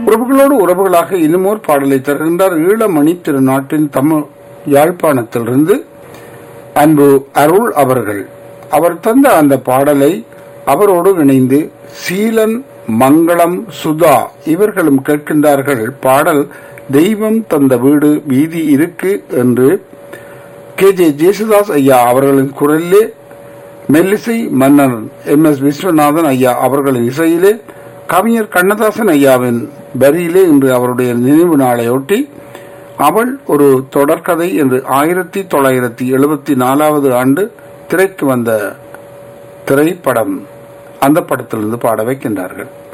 உறவுகளோடு உறவுகளாக இன்னுமோர் பாடலை தருகின்றார் ஈழமணி திருநாட்டின் தமிழ் யாழ்ப்பாணத்திலிருந்து அன்பு அருள் அவர்கள் அவர் தந்த அந்த பாடலை அவரோடு இணைந்து சீலன் மங்களம் சுதா இவர்களும் கேட்கின்றார்கள் பாடல் தெய்வம் தந்த வீடு வீதி இருக்கு என்று கே ஜே ஜேசுதாஸ் ஐயா அவர்களின் குரலிலே மெல்லிசை மன்னர் எம் எஸ் விஸ்வநாதன் ஐயா அவர்களின் இசையிலே கவிஞர் கண்ணதாசன் ஐயாவின் வரியிலே இன்று அவருடைய நினைவு நாளையொட்டி அவள் ஒரு தொடர்கதை என்று ஆயிரத்தி தொள்ளாயிரத்தி எழுபத்தி நாலாவது ஆண்டு திரைக்கு வந்த திரைப்படம் அந்த படத்திலிருந்து பாட வைக்கின்றார்கள்